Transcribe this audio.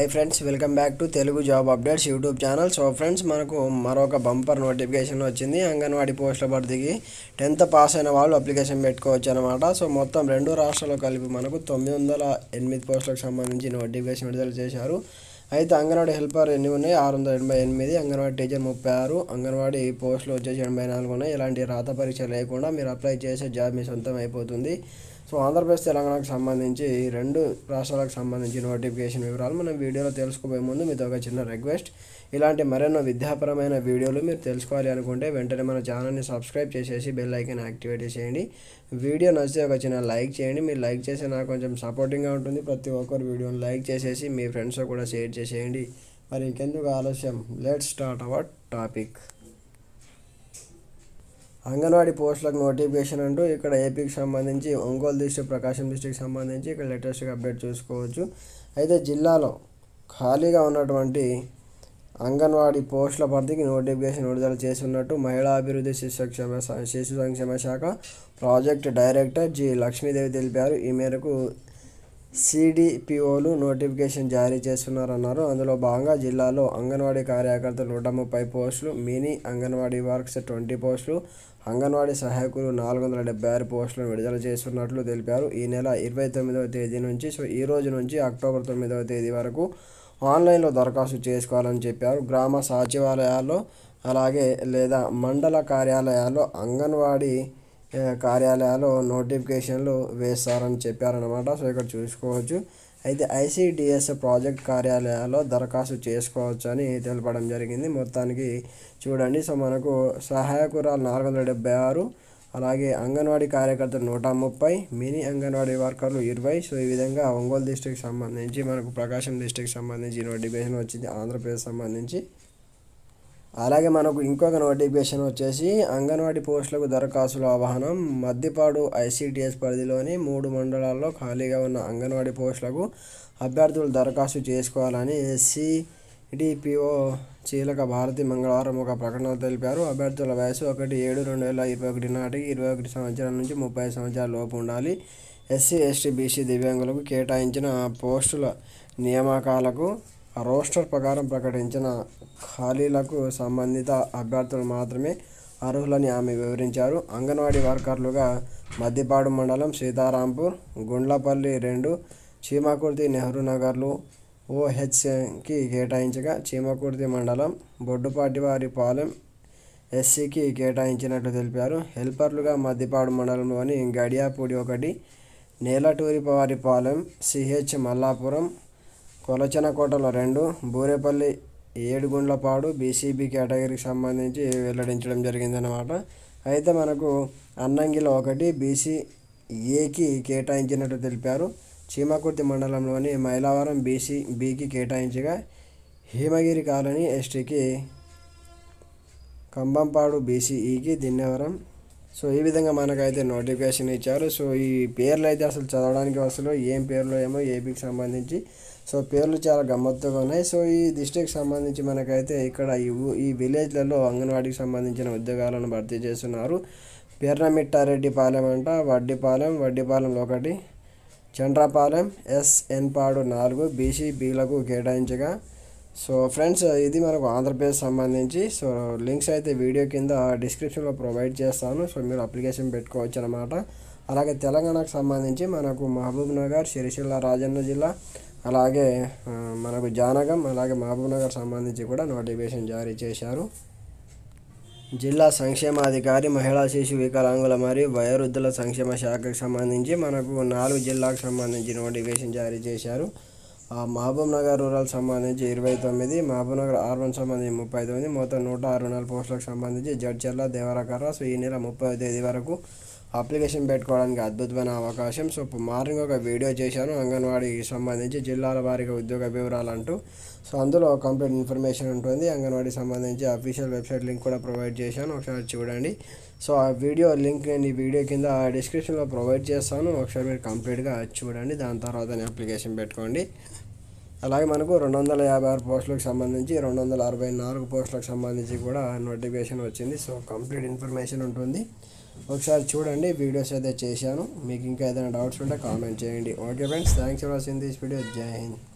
hi friends welcome back to Telugu job updates YouTube channel so friends మనకు మరొక bumper notification వచ్చింది అంగన్వాడీ పోస్టుల భర్తీకి టెన్త్ పాస్ అయిన వాళ్ళు అప్లికేషన్ పెట్టుకోవచ్చు అనమాట సో మొత్తం రెండు రాష్ట్రాలు కలిపి మనకు తొమ్మిది వందల ఎనిమిది పోస్టులకు సంబంధించి నోటిఫికేషన్ విడుదల చేశారు అయితే అంగన్వాడీ హెల్పర్ ఎన్ని ఉన్నాయి ఆరు వందల ఎనభై ఎనిమిది అంగన్వాడీ టీచర్ ముప్పై ఆరు అంగన్వాడీ పోస్టులు వచ్చేసి ఎనభై నాలుగు ఉన్నాయి ఎలాంటి రాత పరీక్ష లేకుండా మీరు అప్లై చేసే జాబ్ మీ సొంతం అయిపోతుంది సో ఆంధ్రప్రదేశ్ తెలంగాణకు సంబంధించి ఈ రెండు రాష్ట్రాలకు సంబంధించి నోటిఫికేషన్ వివరాలు మనం వీడియోలో తెలుసుకోబోయే ముందు మీతో ఒక చిన్న రిక్వెస్ట్ ఇలాంటి మరెన్నో విద్యాపరమైన వీడియోలు మీరు తెలుసుకోవాలి అనుకుంటే వెంటనే మన ఛానల్ని సబ్స్క్రైబ్ చేసేసి బెల్ ఐకాన్ యాక్టివేట్ చేయండి వీడియో నచ్చితే ఒక చిన్న లైక్ చేయండి మీరు లైక్ చేస్తే నాకు కొంచెం సపోర్టింగ్గా ఉంటుంది ప్రతి ఒక్కరు వీడియోని లైక్ చేసేసి మీ ఫ్రెండ్స్ కూడా షేర్ చేసేయండి మరి ఇంకెందుకు ఆలస్యం let start our topic Anganwadi పోస్టులకు నోటిఫికేషన్ అంటూ ఇక్కడ ఏపీకి సంబంధించి ఒంగోలు డిస్ట్రిక్ట్ ప్రకాశం డిస్ట్రిక్ట్ సంబంధించి ఇక్కడ లేటెస్ట్గా అప్డేట్ చూసుకోవచ్చు అయితే జిల్లాలో ఖాళీగా ఉన్నటువంటి అంగన్వాడీ పోస్టుల భర్తీకి నోటిఫికేషన్ విడుదల చేస్తున్నట్టు మహిళా అభివృద్ధి శిశు సంక్షేమ శా- శిశు సంక్షేమ శాఖ ప్రాజెక్ట్ డైరెక్టర్ జి లక్ష్మీదేవి తెలిపారు ఈ మేరకు సిడిపిఓలు నోటిఫికేషన్ జారీ చేస్తున్నారన్నారు అందులో భాగంగా జిల్లాలో అంగన్వాడీ కార్యకర్తలు నూట ముప్పై పోస్టులు మినీ అంగన్వాడీ వర్క్స్ ట్వంటీ పోస్టులు అంగన్వాడీ సహాయకులు నాలుగు వందల డెబ్బై ఆరు పోస్టులను విడుదల చేస్తున్నట్లు తెలిపారు ఈ నెల ఇరవై తొమ్మిదవ తేదీ నుంచి సో ఈ రోజు నుంచి అక్టోబర్ తొమ్మిదవ తేదీ వరకు ఆన్లైన్లో దరఖాస్తు చేసుకోవాలని చెప్పారు గ్రామ సచివాలయాల్లో అలాగే లేదా మండల కార్యాలయాల్లో అంగన్వాడీ ఏ, కార్యాలయాల్లో నోటిఫికేషన్లు వేస్తారని చెప్పారనమాట సో ఇక్కడ చూసుకోవచ్చు అయితే ఐసిడిఎస్ ప్రాజెక్ట్ కార్యాలయాల్లో దరఖాస్తు చేసుకోవచ్చు అని తెలపడం జరిగింది మొత్తానికి చూడండి సో మనకు సహాయకురాలు నాలుగు వందల డెబ్బై ఆరు అలాగే అంగన్వాడీ కార్యకర్తలు నూట ముప్పై మినీ అంగన్వాడీ వర్కర్లు ఇరవై సో ఈ విధంగా ఒంగోలు డిస్టిక్ సంబంధించి మనకు ప్రకాశం డిస్టిక్ సంబంధించి నోటిఫికేషన్ వచ్చింది ఆంధ్రప్రదేశ్ సంబంధించి అలాగే మనకు ఇంకొక నోటిఫికేషన్ వచ్చేసి అంగన్వాడీ పోస్టులకు దరఖాస్తుల ఆహ్వానం మద్దిపాడు ఐసిటిఎస్ పరిధిలోని మూడు మండలాల్లో ఖాళీగా ఉన్న అంగన్వాడీ పోస్టులకు అభ్యర్థులు దరఖాస్తు చేసుకోవాలని సిడిపిఓ చీలక భారతి మంగళవారం ఒక ప్రకటనలో తెలిపారు అభ్యర్థుల వయసు ఒకటి ఏడు రెండు వేల ఇరవై ఒకటి నాటికి ఇరవై ఒకటి సంవత్సరాల నుంచి ముప్పై సంవత్సరాల లోపు ఉండాలి ఎస్సీ ఎస్టీ బీసీ దివ్యాంగులకు కేటాయించిన పోస్టుల నియామకాలకు రోస్టర్ ప్రకారం ప్రకటించిన ఖాళీలకు సంబంధిత అభ్యర్థులు మాత్రమే అర్హులని ఆమె వివరించారు అంగన్వాడీ వర్కర్లుగా మద్దిపాడు మండలం సీతారాంపూర్ గుండ్లపల్లి రెండు చీమకుర్తి నెహ్రూ నగర్లు ఓహెచ్కి కేటాయించగా చీమకుర్తి మండలం బొడ్డుపాటివారి పాలెం ఎస్సీకి కేటాయించినట్లు తెలిపారు హెల్పర్లుగా మద్దిపాడు మండలంలోని గడియాపూడి ఒకటి నేలటూరిపవారిపాలెం సిహెచ్ మల్లాపురం కొలచనకోటలో రెండు బూరేపల్లి ఏడుగుండ్లపాడు బీసీబీ కేటగిరీకి సంబంధించి వెల్లడించడం జరిగిందనమాట అయితే మనకు అన్నంగిలో ఒకటి బీసీ ఏకి కేటాయించినట్టు తెలిపారు చీమకుర్తి మండలంలోని మైలవరం బీసీ బీకి కేటాయించగా హేమగిరి కాలనీ ఎస్టీకి కంబంపాడు బీసీఈకి దిన్నవరం సో ఈ విధంగా మనకైతే నోటిఫికేషన్ ఇచ్చారు సో ఈ పేర్లు అయితే అసలు చదవడానికి అసలు ఏం పేర్లు ఏమో ఏపీకి సంబంధించి సో పేర్లు చాలా గమ్మత్తుగా ఉన్నాయి సో ఈ డిస్ట్రిక్ట్ సంబంధించి మనకైతే ఇక్కడ ఈ ఊ- ఈ విలేజ్లలో అంగన్వాడీకి సంబంధించిన ఉద్యోగాలను భర్తీ చేస్తున్నారు పిర్రమిట్టారెడ్డిపాలెం అంట వడ్డిపాలెం వడ్డిపాలెంలో ఒకటి చండ్రపాలెం ఎస్ఎన్పాడు నాలుగు బీసీ బీలకు కేటాయించగా సో ఫ్రెండ్స్ ఇది మనకు ఆంధ్రప్రదేశ్ సంబంధించి సో లింక్స్ అయితే వీడియో కింద డిస్క్రిప్షన్లో ప్రొవైడ్ చేస్తాను సో మీరు అప్లికేషన్ పెట్టుకోవచ్చు అనమాట అలాగే తెలంగాణకు సంబంధించి మనకు మహబూబ్ నగర్ సిరిసిల్ల రాజన్న జిల్లా అలాగే ఆ, మనకు జానగం అలాగే మహబూబ్ నగర్ సంబంధించి కూడా నోటిఫికేషన్ జారీ చేశారు జిల్లా సంక్షేమాధికారి మహిళా శిశు వికలాంగుల మరియు వయోవృద్ధుల సంక్షేమ శాఖకు సంబంధించి మనకు నాలుగు జిల్లాకు సంబంధించి నోటిఫికేషన్ జారీ చేశారు ఆ మహబూబ్ నగర్ రూరల్ సంబంధించి ఇరవై తొమ్మిది మహబూబ్ నగర్ అర్బన్ సంబంధించి ముప్పై తొమ్మిది మొత్తం నూట అరవై నాలుగు పోస్టులకు సంబంధించి జడ్చర్ల దేవరకర్ర సో ఈ నెల ముప్పై తేదీ వరకు అప్లికేషన్ పెట్టుకోవడానికి అద్భుతమైన అవకాశం సో ఇప్పుడు మార్నింగ్ ఒక వీడియో చేశాను అంగన్వాడీకి సంబంధించి జిల్లాల వారీగా ఉద్యోగ వివరాలు అంటూ సో అందులో కంప్లీట్ ఇన్ఫర్మేషన్ ఉంటుంది అంగన్వాడీకి సంబంధించి అఫీషియల్ వెబ్సైట్ లింక్ కూడా ప్రొవైడ్ చేశాను ఒకసారి చూడండి సో ఆ వీడియో లింక్ నేను ఈ వీడియో కింద డిస్క్రిప్షన్లో ప్రొవైడ్ చేస్తాను ఒకసారి మీరు కంప్లీట్గా చూడండి దాని తర్వాత అప్లికేషన్ పెట్టుకోండి అలాగే మనకు రెండు వందల యాభై ఆరు పోస్టులకు సంబంధించి రెండు వందల అరవై నాలుగు పోస్టులకు సంబంధించి కూడా నోటిఫికేషన్ వచ్చింది సో కంప్లీట్ ఇన్ఫర్మేషన్ ఉంటుంది ఒకసారి చూడండి వీడియోస్ అయితే చేశాను మీకు ఇంకా ఏదైనా డౌట్స్ ఉంటే కామెంట్ చేయండి okay friends thanks for watching this video Jai Hind